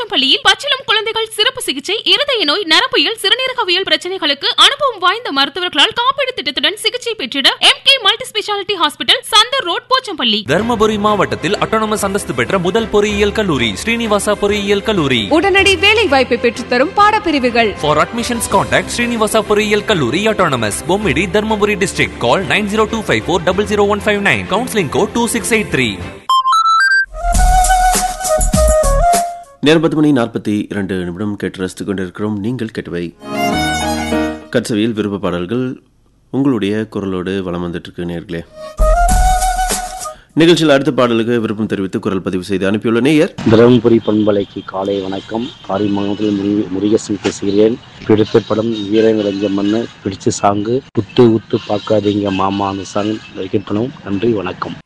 போச்சம்பள்ளியில் பச்சிளம் குழந்தைகள் சிறப்பு சிகிச்சை இருதய நோய் நரம்பியல் சிறுநீரகவியல் பிரச்சனைகளுக்கு அனுபவம் வாய்ந்த மருத்துவர்களால் காப்பீடு திட்டத்துடன் சிகிச்சை பெற்றிட M K multi speciality hospital Chandar road Pochampalli Dharmapuri மாவட்டத்தில் அட்டானமஸ் அந்தஸ்து பெற்ற முதல் பொறியியல் கல்லூரி ஸ்ரீனிவாசா பொறியியல் கல்லூரி உடனடி வேலை வாய்ப்பை பெற்றுத்தரும் பாடப்பிரிவுகள் For admissions, contact Srinivasa பொறியியல் கல்லூரி autonomous Bommidi Dharmapuri district. Call 9025400159. Counseling code 2683. நேரம் பத்து மணி நாற்பத்தி இரண்டு நிமிடம் கேட்டு ரசித்துக் கொண்டிருக்கிறோம் நீங்கள் கேட்டவை கட்சவியில் விருப்ப பாடல்கள் உங்களுடைய குரலோடு வலம் வந்துட்டு இருக்கு நேர்களே நிகழ்ச்சியில் அடுத்த பாடலுக்கு விருப்பம் தெரிவித்து குரல் பதிவு செய்து அனுப்பியுள்ள நேயர் தருமபுரி பண்பலைக்கு காலை வணக்கம் காரிமங்கலத்தில் முரு முருகேசன் பேசுகிறேன் பிடித்த படம் வீரன் ரஞ்ச மண்ணு பிடிச்ச சாங்கு உத்து உத்து பார்க்காதீங்க மாமா அந்த சாங் வைக்கப்படும் நன்றி வணக்கம்